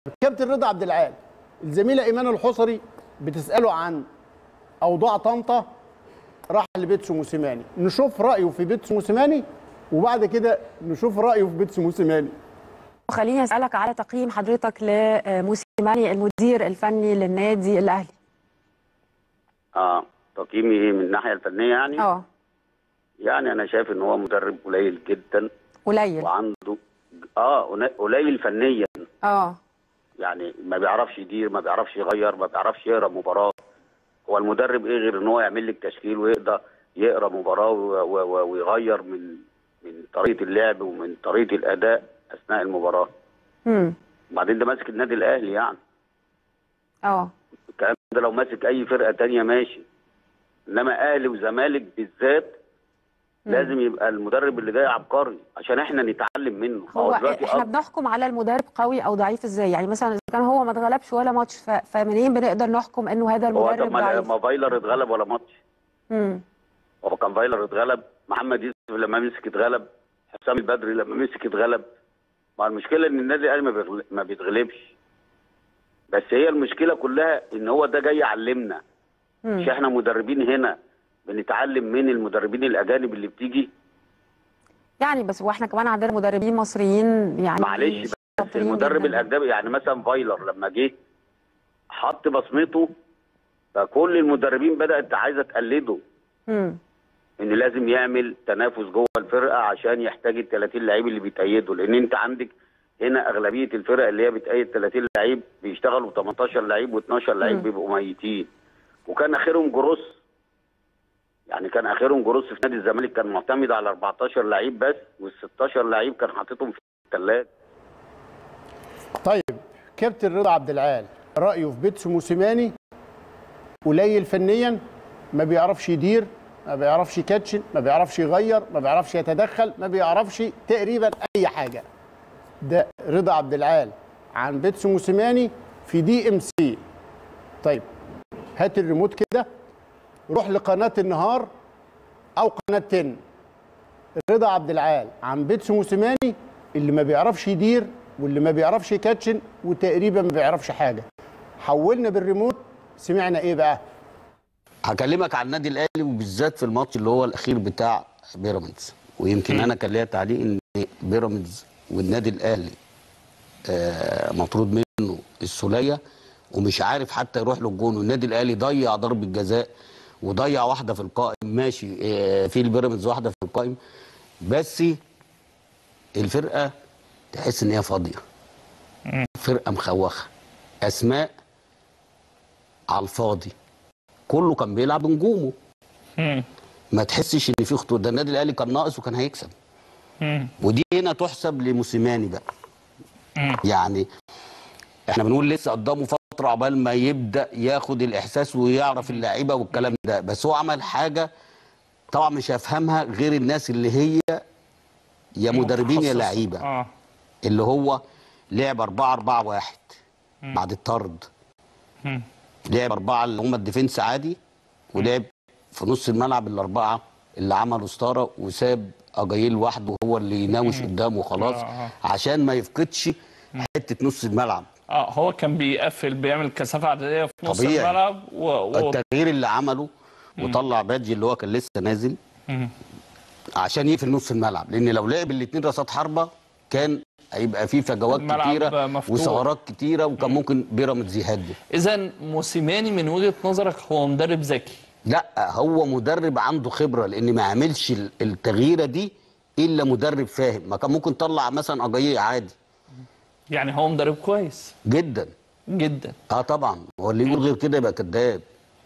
كابتن رضا عبد العال الزميله ايمان الحصري بتساله عن اوضاع طنطا راح لبيتسو موسيماني نشوف رايه في بيتسو موسيماني وبعد كده نشوف رايه في بيتسو موسيماني خليني اسالك على تقييم حضرتك لموسيماني المدير الفني للنادي الاهلي اه تقييمي ايه من الناحيه الفنيه يعني اه يعني انا شايف ان هو مدرب قليل جدا قليل وعنده اه قليل فنيا اه يعني ما بيعرفش يدير ما بيعرفش يغير ما بيعرفش يقرا مباراه هو المدرب ايه غير ان هو يعمل لك تشكيل ويقدر يقرا مباراه و- و- ويغير من من طريقه اللعب ومن طريقه الاداء اثناء المباراه امم بعدين ده ماسك النادي الاهلي يعني اه الكلام ده لو ماسك اي فرقه تانية ماشي انما اهلي وزمالك بالذات لازم يبقى المدرب اللي جاي عبقري عشان احنا نتعلم منه هو دلوقتي احنا أب- بنحكم على المدرب قوي او ضعيف ازاي يعني مثلا اذا كان هو ما اتغلبش ولا ماتش ف... فمنين بنقدر نحكم انه هذا هو طب المدرب ما ضعيف ما فايلر اتغلب ولا ماتش امم هو كان فايلر اتغلب محمد يوسف لما مسك اتغلب حسام البدري لما مسك اتغلب ما المشكله ان النادي الاهلي ما بيغل- ما بيتغلبش بس هي المشكله كلها ان هو ده جاي يعلمنا مش احنا مدربين هنا بنتعلم من المدربين الاجانب اللي بتيجي يعني بس واحنا كمان عندنا مدربين مصريين يعني معلش بس شاطرين المدرب جداً. الاجنبي يعني مثلا فايلر لما جه حط بصمته فكل المدربين بدات عايزه تقلده امم ان لازم يعمل تنافس جوه الفرقه عشان يحتاج ال 30 لعيب اللي بيتأيدوا لان انت عندك هنا اغلبيه الفرق اللي هي بتأيد 30 لعيب بيشتغلوا 18 لعيب و12 لعيب مم. بيبقوا ميتين وكان اخرهم جروس يعني كان اخرهم جروس في نادي الزمالك كان معتمد على 14 لعيب بس وال 16 لعيب كان حاططهم في الثلاجه طيب كابتن رضا عبد العال رايه في بيتسو موسيماني قليل فنيا ما بيعرفش يدير ما بيعرفش يكاتشن ما بيعرفش يغير ما بيعرفش يتدخل ما بيعرفش تقريبا اي حاجه ده رضا عبد العال عن بيتسو موسيماني في دي ام سي طيب هات الريموت كده روح لقناه النهار او قناه 10 رضا عبد العال عن بيتسو موسيماني اللي ما بيعرفش يدير واللي ما بيعرفش يكاتشن وتقريبا ما بيعرفش حاجه حولنا بالريموت سمعنا ايه بقى هكلمك عن النادي الاهلي وبالذات في الماتش اللي هو الاخير بتاع بيراميدز ويمكن انا كان ليا تعليق ان بيراميدز والنادي الاهلي آه، مطرود منه السوليه ومش عارف حتى يروح له الجون والنادي الاهلي ضيع ضربه جزاء وضيع واحده في القائم ماشي آه، في البيراميدز واحده في القائم بس الفرقه تحس ان هي فاضيه فرقه مخوخه اسماء على الفاضي كله كان بيلعب بنجومه ما تحسش ان في خطوط ده النادي الاهلي كان ناقص وكان هيكسب ودي هنا تحسب لموسيماني بقى يعني احنا بنقول لسه قدامه فتره عقبال ما يبدا ياخد الاحساس ويعرف اللعيبه والكلام ده بس هو عمل حاجه طبعا مش هيفهمها غير الناس اللي هي يا مدربين يا متخصصة. لعيبه اه اللي هو لعب 4 4 1 بعد الطرد مم. لعب أربعة اللي هم الديفنس عادي ولعب في نص الملعب الأربعة اللي عملوا ستارة وساب أجايل لوحده هو اللي يناوش قدامه وخلاص آه، آه. عشان ما يفقدش حتة نص الملعب اه هو كان بيقفل بيعمل كثافه عدديه في نص طبيعي. الملعب و... و... التغيير اللي عمله وطلع بادجي اللي هو كان لسه نازل مم. عشان يقفل نص الملعب لأن لو لعب الاتنين راسات حربة كان هيبقى فيه فجوات الملعب كتيرة مفتوح. وثغرات كتيرة وكان ممكن بيراميدز يهدف اذا موسيماني من وجهه نظرك هو مدرب ذكي لا هو مدرب عنده خبره لان ما يعملش ال- التغييره دي الا مدرب فاهم ما كان ممكن طلع مثلا اجاييه عادي يعني هو مدرب كويس جدا جدا اه طبعا هو اللي يقول غير كده يبقى كذاب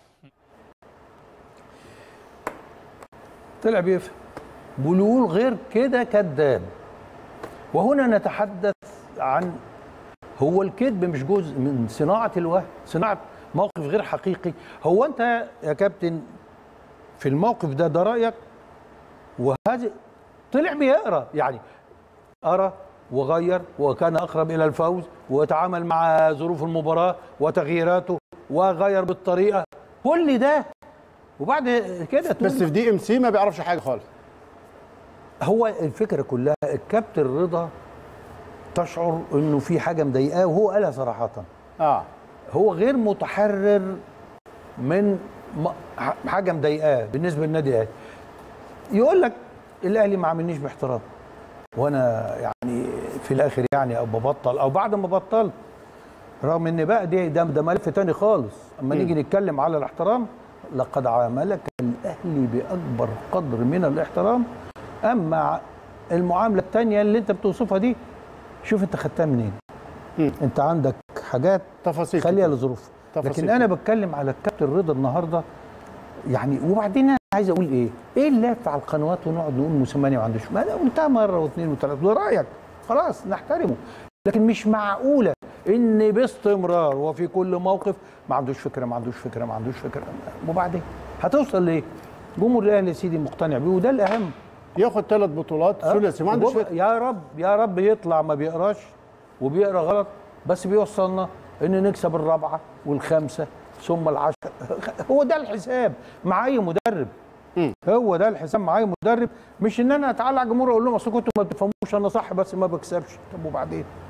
طلع بيفهم بيقول غير كده كذاب وهنا نتحدث عن هو الكذب مش جزء من صناعة الوهم صناعة موقف غير حقيقي هو أنت يا كابتن في الموقف ده ده رأيك وهذا طلع بيقرا يعني قرا وغير وكان أقرب إلى الفوز وتعامل مع ظروف المباراة وتغييراته وغير بالطريقة كل ده وبعد كده تقول بس في دي ام سي ما بيعرفش حاجه خالص هو الفكره كلها الكابتن رضا تشعر انه في حاجه مضايقاه وهو قالها صراحه اه هو غير متحرر من م- ح- حاجه مضايقاه بالنسبه للنادي الاهلي يقول لك الاهلي ما عاملنيش باحترام وانا يعني في الاخر يعني او ببطل او بعد ما بطلت رغم ان بقى دي ده, ده ملف تاني خالص اما نيجي نتكلم على الاحترام لقد عاملك الاهلي باكبر قدر من الاحترام اما المعامله التانيه اللي انت بتوصفها دي شوف انت خدتها منين انت عندك حاجات تفاصيل خليها كتير. لظروف تفاصيل لكن انا بتكلم على الكابتن رضا النهارده يعني وبعدين انا عايز اقول ايه؟ ايه اللي على القنوات ونقعد نقول موسيماني ما عندوش ما انا قلتها مره واثنين وثلاثه ده رايك خلاص نحترمه لكن مش معقوله ان باستمرار وفي كل موقف ما عندوش فكره ما عندوش فكره ما عندوش فكره وبعدين هتوصل ليه؟ جمهور الاهلي يا سيدي مقتنع بيه وده الاهم ياخد ثلاث بطولات ثلاثي ما عندوش وب- فكره يا رب يا رب يطلع ما بيقراش وبيقرا غلط بس بيوصلنا ان نكسب الرابعه والخامسه ثم العشره هو ده الحساب مع اي مدرب هو ده الحساب مع اي مدرب مش ان انا اتعلق على الجمهور اقول لهم اصل كنتوا ما بتفهموش انا صح بس ما بكسبش طب وبعدين